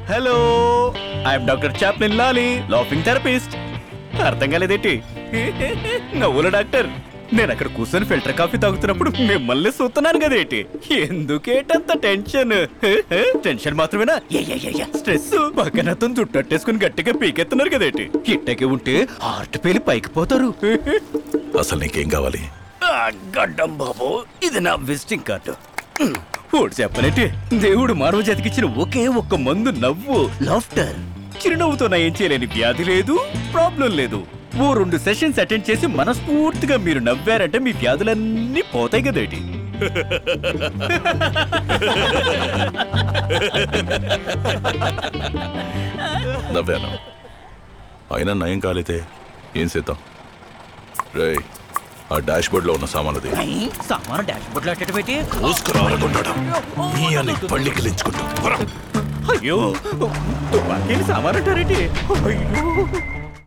hello I'm doctor Chaplin Lali laughing therapist అర్థం కాలేదేంటి నవ్వుల డాక్టర్ నేను అక్కడ కూర్చొని ఫిల్టర్ కాఫీ తాగుతున్నప్పుడు మిమ్మల్ని చూస్తున్నాను కదేంటి ఎందుకేటంత టెన్షన్ టెన్షన్ మాత్రమేనా స్ట్రెస్ పక్కన అతను చుట్టట్టేసుకుని గట్టిగా పీకెత్తున్నారు కదేంటి ఇట్టకి ఉంటే హార్ట్ పేలి పైకి పోతారు అసలు నీకేం కావాలి ఆ, గడ్డం బాబు ఇది నా విజిటింగ్ కార్డు ఓడి చెప్పనంటే దేవుడు మానవ జాతికిచ్చిన ఒకే ఒక్క మందు నవ్వు లాఫ్టర్ చిరునవ్వుతో నయం చేయలేని వ్యాధి లేదు ప్రాబ్లం లేదు ఓ రెండు సెషన్స్ అటెండ్ చేసి మనస్ఫూర్తిగా మీరు నవ్వారంటే మీ వ్యాధులన్నీ పోతాయి కదేటి నవ్వాను అయినా నయం కాలేతే ఏం చేద్దాం రే ఆ డాష్ బోర్డ్ లో ఉన్న సామానది సామాను డాష్ బోర్డ్ అట్టేటి చూసుకురావాలనుకుంటాడు నీ అని పళ్ళికిలించుకుంటా అయ్యో తుపాకీని సామాను అంటారేంటి అయ్యో